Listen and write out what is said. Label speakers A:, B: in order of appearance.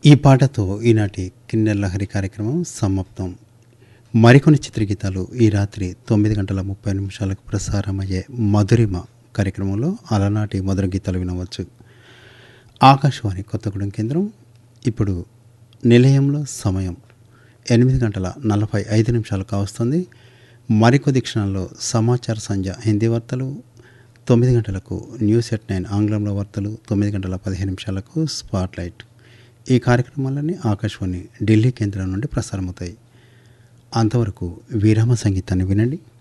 A: ఈ పాటతో ఈనాటి కిన్నెర లహరి కార్యక్రమం సమాప్తం మరికొన్ని చిత్రగీతాలు ఈ రాత్రి తొమ్మిది గంటల ముప్పై నిమిషాలకు ప్రసారమయ్యే మధురిమ కార్యక్రమంలో అలనాటి మధుర గీతాలు వినవచ్చు ఆకాశవాణి కొత్తగూడెం కేంద్రం ఇప్పుడు నిలయంలో సమయం ఎనిమిది గంటల నలభై ఐదు నిమిషాలు కావస్తుంది మరికొద్ది క్షణాల్లో సమాచార సంధ్య హిందీ వార్తలు తొమ్మిది గంటలకు న్యూస్ ఎట్ నైన్ ఆంగ్లంలో వార్తలు తొమ్మిది గంటల పదిహేను నిమిషాలకు స్పాట్లైట్ ఈ కార్యక్రమాలన్నీ ఆకాశవాణి ఢిల్లీ కేంద్రం నుండి ప్రసారమవుతాయి అంతవరకు విరామ సంగీతాన్ని వినండి